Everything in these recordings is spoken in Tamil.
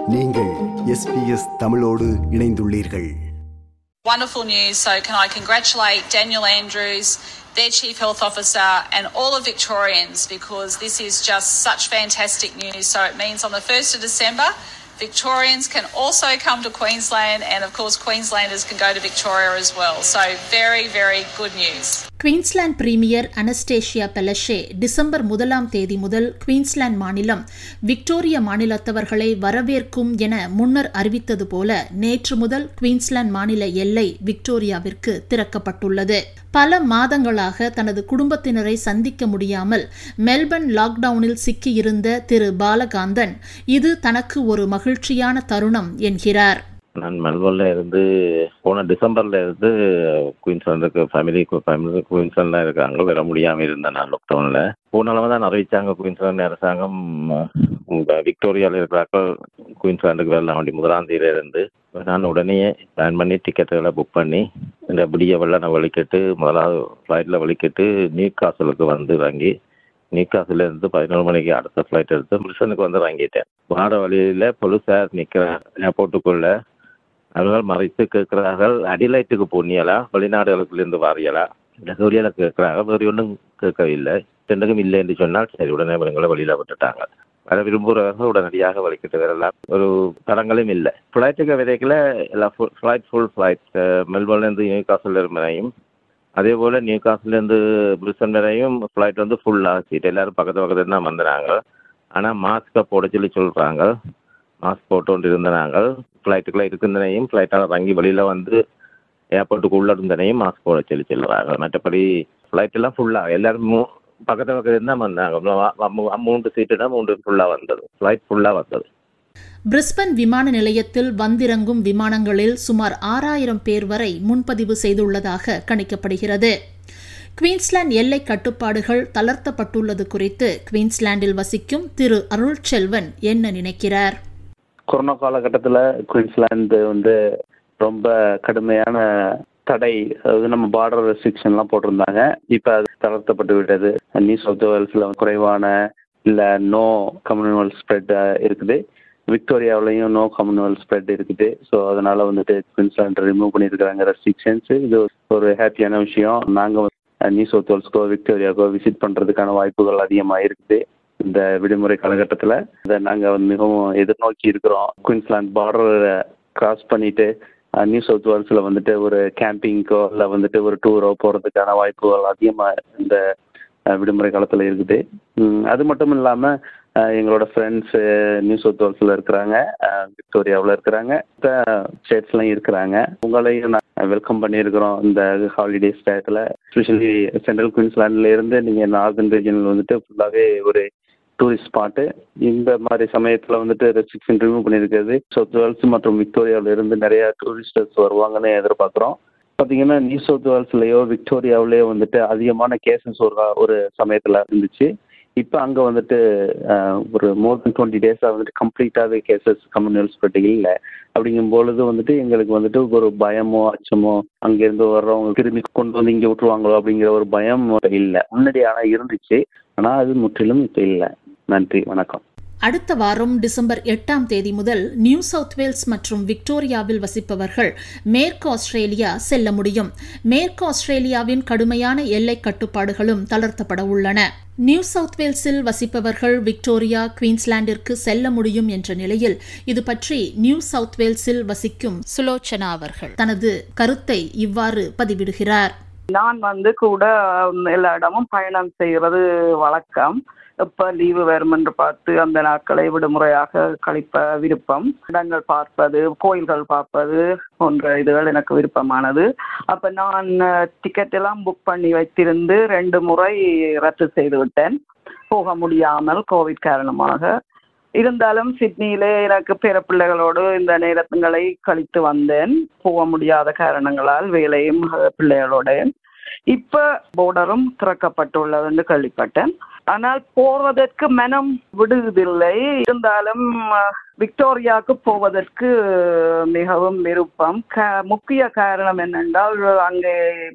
நீங்கள் எஸ்பிஎஸ் தமிழோடு இணைந்துள்ளீர்கள் Wonderful news. So, can I congratulate Daniel Andrews, their Chief Health Officer, and all of Victorians because this is just such fantastic news. So, it means on the 1st of December, Victorians can also come to Queensland, and of course, Queenslanders can go to Victoria as well. So, very, very good news. Queensland premier Anastasia Palaszczuk December முதலாம் தேதி முதல் குயின்ஸ்லாந்து மாநிலம் விக்டோரியா மாநிலத்தவர்களை வரவேற்கும் என முன்னர் அறிவித்தது போல நேற்று முதல் குயின்ஸ்லாந்து மாநில எல்லை விக்டோரியாவிற்கு திறக்கப்பட்டுள்ளது பல மாதங்களாக தனது குடும்பத்தினரை சந்திக்க முடியாமல் மெல்பர்ன் லாக்டவுனில் சிக்கியிருந்த திரு பாலகாந்தன் இது தனக்கு ஒரு மகிழ்ச்சியான தருணம் என்கிறார் நான் மெல்போர்ன்ல இருந்து போன டிசம்பர்ல இருந்து குயின்ஸ்லாண்டுக்கு ஃபேமிலி ஃபேமிலி குயின்ஸ்லாண்டில் இருக்காங்க வர முடியாமல் இருந்தேன் நான் லாக்டவுனில் போன அளவு தான் அறிவிச்சாங்க குயின்ஸ்லாந்து அரசாங்கம் உங்க விக்டோரியாவில் இருக்கிறாக்கள் குயின்ஸ்லாண்டுக்கு வரலாம் வேண்டி முதலாம் தேதியில இருந்து நான் உடனே பிளான் பண்ணி டிக்கெட்டுகளை புக் பண்ணி இந்த விடிய வெள்ளனை வலிக்கிட்டு முதலாவது ஃப்ளைட்டில் வலிக்கிட்டு நியூ காசலுக்கு வந்து வாங்கி நியூகாசில இருந்து பதினோரு மணிக்கு அடுத்த ஃப்ளைட் எடுத்து பிரிசனுக்கு வந்து வாங்கிட்டேன் வார வழியில போலீஸார் நிற்கிறேன் ஏர்போர்ட்டுக்குள்ள அவர்கள் மறைத்து கேட்கிறார்கள் அடிலைட்டுக்கு போனியலா வெளிநாடுகளுக்குள்ளேருந்து வாரியலா இந்த சூரியனை கேட்குறாங்க வேறு ஒன்றும் கேட்கவில்லை ரெண்டுக்கும் இல்லை என்று சொன்னால் சரி உடனே இவங்களை வெளியில் விட்டுட்டாங்க வர விரும்புகிறவங்க உடனடியாக வலிக்கிட்டு வரலாம் ஒரு தடங்களும் இல்லை ஃப்ளைட்டுக்கு விதைக்கல எல்லாம் ஃபுல் ஃப்ளைட் ஃபுல் ஃப்ளைட் மெல்போர்ன்லேருந்து நியூகாசில் வரையும் அதே போல் நியூகாசிலேருந்து பிரிசன் வரையும் ஃப்ளைட் வந்து ஃபுல்லாக சீட் எல்லோரும் பக்கத்து பக்கத்துல தான் வந்தாங்க ஆனால் மாஸ்க்கை போட சொல்லி சொல்கிறாங்க மாஸ்க் போட்டு கொண்டு இருந்தாங்க ஃப்ளைட்டுக்குள்ளே இருக்கின்றனையும் ஃப்ளைட்டால் தங்கி வெளியில் வந்து ஏர்போர்ட்டுக்கு உள்ள இருந்தனையும் மாஸ்க் போட சொல்லி சொல்லுவாங்க மற்றபடி ஃப்ளைட் எல்லாம் ஃபுல்லாக எல்லாரும் மூ பக்கத்து பக்கத்துல தான் வந்தாங்க ம- ம- மூன்று சீட்டு தான் மூன்று ஃபுல்லாக வந்தது ஃப்ளைட் ஃபுல்லாக வந்தது பிரிஸ்பன் விமான நிலையத்தில் வந்திறங்கும் விமானங்களில் சுமார் ஆறாயிரம் பேர் வரை முன்பதிவு செய்துள்ளதாக கணிக்கப்படுகிறது குயின்ஸ்லாந்து எல்லை கட்டுப்பாடுகள் தளர்த்தப்பட்டுள்ளது குறித்து குயின்ஸ்லாந்தில் வசிக்கும் திரு அருள்செல்வன் என்ன நினைக்கிறார் கொரோனா காலகட்டத்தில் குயின்ஸ்லாந்து வந்து ரொம்ப கடுமையான தடை அதாவது நம்ம பார்டர் ரெஸ்ட்ரிக்ஷன்லாம் போட்டிருந்தாங்க இப்போ அது தளர்த்தப்பட்டு விட்டது நியூ சவுத் வேல்ஸில் குறைவான இல்லை நோ கம்யூனல் ஸ்ப்ரெட் இருக்குது விக்டோரியாவிலையும் நோ கம்யூனல் ஸ்ப்ரெட் இருக்குது ஸோ அதனால வந்துட்டு குயின்ஸ்லாண்ட் ரிமூவ் பண்ணியிருக்கிறாங்க ரெஸ்ட்ரிக்ஷன்ஸ் இது ஒரு ஹாப்பியான விஷயம் நாங்கள் நியூ சவுத் வேல்ஸ்க்கோ விக்டோரியாக்கோ விசிட் பண்ணுறதுக்கான வாய்ப்புகள் அதிகமாக இருக்குது இந்த விடுமுறை காலகட்டத்தில் இதை நாங்கள் மிகவும் எதிர்நோக்கி இருக்கிறோம் குயின்ஸ்லாந்து பார்டரை கிராஸ் பண்ணிட்டு அஹ், நியூ சவுத் வேல்ஸில் வந்துட்டு ஒரு கேம்பிங்கோ இல்லை வந்துட்டு ஒரு டூரோ போகிறதுக்கான வாய்ப்புகள் அதிகமாக இந்த அஹ், விடுமுறை காலத்தில் இருக்குது ம், அது மட்டும் இல்லாமல் எங்களோட ஃப்ரெண்ட்ஸு நியூ சவுத் வேல்ஸில் இருக்கிறாங்க விக்டோரியாவில் இருக்கிறாங்க ஸ்டேட்ஸ்லாம் இருக்கிறாங்க உங்களையும் நான் வெல்கம் பண்ணியிருக்கிறோம் இந்த ஹாலிடேஸ் டயத்தில் ஸ்பெஷலி சென்ட்ரல் குயின்ஸ்லாண்டில் இருந்து நீங்கள் நார்தன் ரீஜனில் வந்துட்டு ஃபுல்லாகவே ஒரு டூரிஸ்ட் ஸ்பாட்டு இந்த மாதிரி சமயத்தில் வந்துட்டு ரெஸ்ட்ரிக்ஷன் ரிமூவ் பண்ணியிருக்கிறது சவுத் வேல்ஸ் மற்றும் விக்டோரியாவில் இருந்து நிறைய டூரிஸ்டர்ஸ் வருவாங்கன்னு எதிர்பார்க்குறோம் பார்த்தீங்கன்னா நியூ சவுத் வேல்ஸ்லேயோ விக்டோரியாவிலேயோ வந்துட்டு அதிகமான கேசஸ் ஒரு ஒரு சமயத்தில் இருந்துச்சு இப்போ அங்கே வந்துட்டு அஹ், ஒரு மோர் தென் டுவெண்ட்டி டேஸாக வந்துட்டு கம்ப்ளீட்டாகவே கேசஸ் கம்யூனல் ஸ்ப்ரெட் இல்லை அப்படிங்கும் பொழுது வந்துட்டு எங்களுக்கு வந்துட்டு ஒரு பயமோ அச்சமோ அங்கேருந்து வர்றவங்க திரும்பி கொண்டு வந்து இங்கே விட்டுருவாங்களோ அப்படிங்கிற ஒரு பயம் இல்லை முன்னாடி ஆனால் இருந்துச்சு ஆனால் அது முற்றிலும் இப்போ இல்லை நன்றி வணக்கம் அடுத்த வாரம் டிசம்பர் எட்டாம் தேதி முதல் நியூ சவுத் வேல்ஸ் மற்றும் விக்டோரியாவில் வசிப்பவர்கள் மேற்கு ஆஸ்திரேலியா செல்ல முடியும் மேற்கு ஆஸ்திரேலியாவின் கடுமையான எல்லை கட்டுப்பாடுகளும் தளர்த்தப்பட உள்ளன நியூ சவுத் வேல்ஸில் வசிப்பவர்கள் விக்டோரியா குயின்ஸ்லாண்டிற்கு செல்ல முடியும் என்ற நிலையில் இது பற்றி நியூ சவுத் வேல்ஸில் வசிக்கும் சுலோச்சனா அவர்கள் தனது கருத்தை இவ்வாறு பதிவிடுகிறார் நான் வந்து கூட உம், எல்லா இடமும் பயணம் செய்கிறது வழக்கம் எப்ப லீவு வரும் என்று பார்த்து அந்த நாட்களை விடுமுறையாக கழிப்ப விருப்பம் இடங்கள் பார்ப்பது கோயில்கள் பார்ப்பது போன்ற இதுகள் எனக்கு விருப்பமானது அப்ப நான் டிக்கெட் எல்லாம் புக் பண்ணி வைத்திருந்து ரெண்டு முறை ரத்து செய்து விட்டேன் போக முடியாமல் கோவிட் காரணமாக இருந்தாலும் சிட்னியிலே எனக்கு பிற பிள்ளைகளோடு இந்த நேரங்களை கழித்து வந்தேன் போக முடியாத காரணங்களால் வேலையும் அஹ், பிள்ளைகளோட இப்ப போர்டரும் திறக்கப்பட்டுள்ளது என்று கேள்விப்பட்டேன் ஆனால் போவதற்கு மனம் விடுவதில்லை இருந்தாலும் அஹ், விக்டோரியாவுக்கு போவதற்கு மிகவும் விருப்பம் க- முக்கிய காரணம் என்னென்றால் அங்கே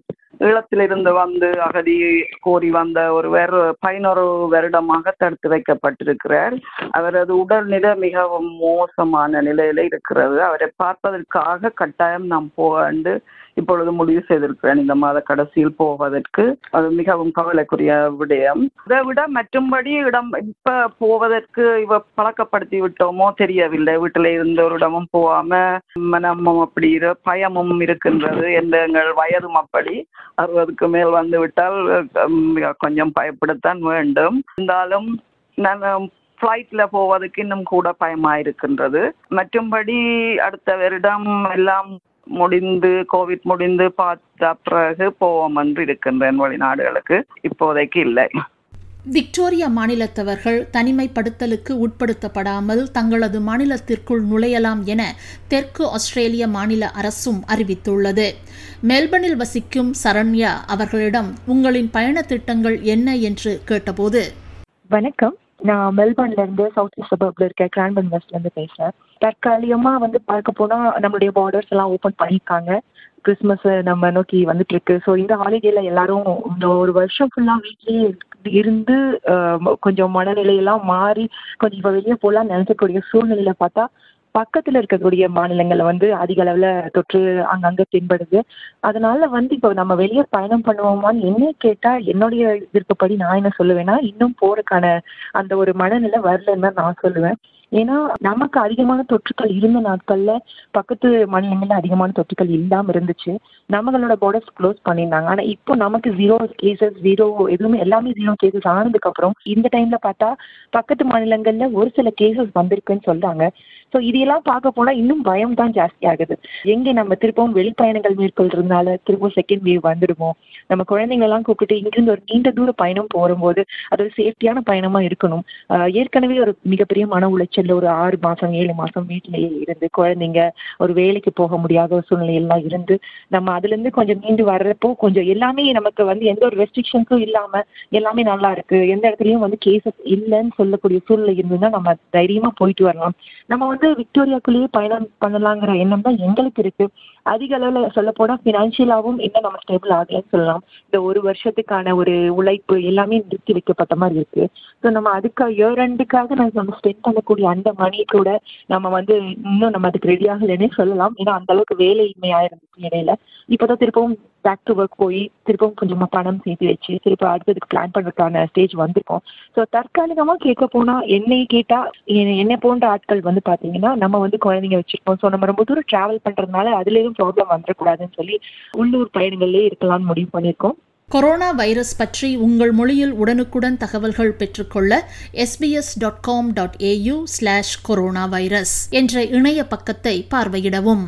ஈழத்திலிருந்து வந்து அகதி கோரி வந்த ஒருவர் பதினோரு வருடமாக தடுத்து வைக்கப்பட்டிருக்கிறார் அவரது உடல்நிலை மிகவும் மோசமான நிலையில இருக்கிறது அவரை பார்ப்பதற்காக கட்டாயம் நாம் போக வேண்டும் இப்பொழுது முடிவு செய்திருக்கிறேன் இந்த மாத கடைசியில் போவதற்கு அது மிகவும் கவலைக்குரிய விடயம் இதை விட மற்றும்படி இடம் இப்ப போவதற்கு இவ பழக்கப்படுத்தி விட்டோமோ தெரியவில்லை வீட்டில இருந்த ஒரு இடமும் போகாம மனமும் அப்படி இரு- பயமும் இருக்கின்றது எந்த எங்கள் வயதும் அப்படி அறுபதுக்கு மேல் வந்து விட்டால் உம், கொஞ்சம் பயப்படத்தான் வேண்டும் இருந்தாலும் நான் ஃப்ளைட்ல போவதற்கு இன்னும் கூட பயமா இருக்கின்றது மற்றும்படி அடுத்த வருடம் எல்லாம் முடிந்து கோவிட் முடிந்து பார்த்த பிறகு போவோம் என்று இருக்கின்றேன் வெளிநாடுகளுக்கு இப்போதைக்கு இல்லை விக்டோரியா மாநிலத்தவர்கள் தனிமைப்படுத்தலுக்கு உட்படுத்தப்படாமல் தங்களது மாநிலத்திற்குள் நுழையலாம் என தெற்கு ஆஸ்திரேலிய மாநில அரசும் அறிவித்துள்ளது மெல்பர்னில் வசிக்கும் சரண்யா அவர்களிடம் உங்களின் பயண திட்டங்கள் என்ன என்று கேட்டபோது வணக்கம் நான் மெல்பர்ன்ல இருந்து சவுத் ஈஸ்ட் சபர்ப்ல இருக்க கிரான்பன் வெஸ்ட்ல இருந்து பேசுறேன் தற்காலிகமா வந்து பார்க்க போனா நம்மளுடைய பார்டர்ஸ் எல்லாம் ஓபன் பண்ணிருக்காங்க கிறிஸ்மஸ் நம்ம நோக்கி வந்துட்டு இருக்கு ஸோ இந்த ஹாலிடேல எல்லாரும் இந்த ஒரு வருஷம் ஃபுல்லா வீட்லயே இருந்து ஆஹ், கொஞ்சம் மனநிலையெல்லாம் மாறி கொஞ்சம் இப்ப வெளியே போலாம் நினைக்கக்கூடிய சூழ்நிலையில பார்த்தா பக்கத்துல இருக்கக்கூடிய மாநிலங்கள்ல வந்து அதிக அளவுல தொற்று அங்கங்க தென்படுது அதனால வந்து இப்போ நம்ம வெளியே பயணம் பண்ணுவோமான்னு என்ன கேட்டா என்னுடைய விருப்பப்படி நான் என்ன சொல்லுவேன்னா இன்னும் போறதுக்கான அந்த ஒரு மனநிலை வரலன்னு தான் நான் சொல்லுவேன் ஏன்னா நமக்கு அதிகமான தொற்றுக்கள் இருந்த நாட்கள்ல பக்கத்து மாநிலங்கள்ல அதிகமான தொற்றுக்கள் இல்லாம இருந்துச்சு நம்மளோட பார்டர்ஸ் க்ளோஸ் பண்ணியிருந்தாங்க ஆனா இப்போ நமக்கு ஜீரோ கேசஸ் ஜீரோ எதுவுமே எல்லாமே ஜீரோ கேசஸ் ஆனதுக்கு அப்புறம் இந்த டைம்ல பார்த்தா பக்கத்து மாநிலங்கள்ல ஒரு சில கேசஸ் வந்திருக்குன்னு சொல்றாங்க ஸோ இதையெல்லாம் பார்க்க போனா இன்னும் பயம் தான் ஜாஸ்தி ஆகுது எங்க நம்ம திருப்பவும் வெளிப்பயணங்கள் மேற்கொள்றதுனால திருப்பவும் செகண்ட் வேவ் வந்துடுமோ நம்ம குழந்தைங்க எல்லாம் கூப்பிட்டு இங்கிருந்து ஒரு நீண்ட தூர பயணம் போகும்போது அது ஒரு சேஃப்டியான பயணமா இருக்கணும் ஆஹ் ஏற்கனவே ஒரு மிகப்பெரிய மன உளைச்சல்ல ஒரு ஆறு மாசம் ஏழு மாசம் வீட்டிலேயே இருந்து குழந்தைங்க ஒரு வேலைக்கு போக முடியாத ஒரு சூழ்நிலை எல்லாம் இருந்து நம்ம அதுல இருந்து கொஞ்சம் மீண்டு வர்றப்போ கொஞ்சம் எல்லாமே நமக்கு வந்து எந்த ஒரு ரெஸ்ட்ரிக்ஷன்ஸும் இல்லாம எல்லாமே நல்லா இருக்கு எந்த இடத்துலயும் வந்து கேசஸ் இல்லைன்னு சொல்லக்கூடிய சூழ்நிலை இருந்ததுன்னா நம்ம தைரியமா போயிட்டு வரலாம் நம்ம வந்து விக்டோரியாக்குள்ளேயே பயணம் பண்ணலாங்கிற எண்ணம் தான் எங்களுக்கு இருக்கு அதிக அளவுல சொல்ல போனா பினான்சியலாவும் இன்னும் நம்ம ஸ்டேபிள் ஆகலன்னு சொல்லலாம் இந்த ஒரு வருஷத்துக்கான ஒரு உழைப்பு எல்லாமே நிறுத்தி வைக்கப்பட்ட மாதிரி இருக்கு ஸோ நம்ம அதுக்கு இயர் ரெண்டுக்காக நம்ம ஸ்பெண்ட் பண்ணக்கூடிய அந்த மணி கூட நம்ம வந்து இன்னும் நம்ம அதுக்கு ரெடி ஆகலைன்னே சொல்லலாம் ஏன்னா அந்த அளவுக்கு வேலையின்மையா இருந்துச்சு இடையில இப்போதான் திருப்பவும் பேக் டு ஒர்க் போய் திருப்பவும் கொஞ்சமா பணம் சேர்த்து வச்சு திருப்ப அடுத்ததுக்கு பிளான் பண்றதுக்கான ஸ்டேஜ் வந்திருக்கோம் ஸோ தற்காலிகமா கேட்க போனா என்னை கேட்டா எ- என்னை போன்ற ஆட்கள் வந்து பாத்தீங்கன்னா நம்ம வந்து குழந்தைங்க வச்சிருக்கோம் ஸோ நம்ம ரொம்ப தூரம் டிராவல் பண்றதுனால அதுல எதுவும் ப்ராப்ளம் வந்துடக்கூடாதுன்னு சொல்லி உள்ளூர் பயணங்கள்லயே இருக்கலாம்னு முடிவு பண்ணியிருக்கோம் கொரோனா வைரஸ் பற்றி உங்கள் மொழியில் உடனுக்குடன் தகவல்கள் பெற்றுக்கொள்ள SBS dot com dot AU slash coronavirus என்ற இணைய பக்கத்தை பார்வையிடவும்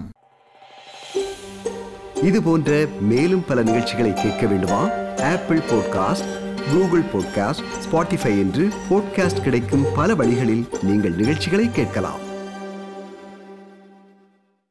இது போன்ற மேலும் பல நிகழ்ச்சிகளை கேட்க வேண்டுமா Apple podcast Google podcast Spotify என்று பாட்காஸ்ட் கிடைக்கும் பல வழிகளில் நீங்கள் நிகழ்ச்சிகளை கேட்கலாம்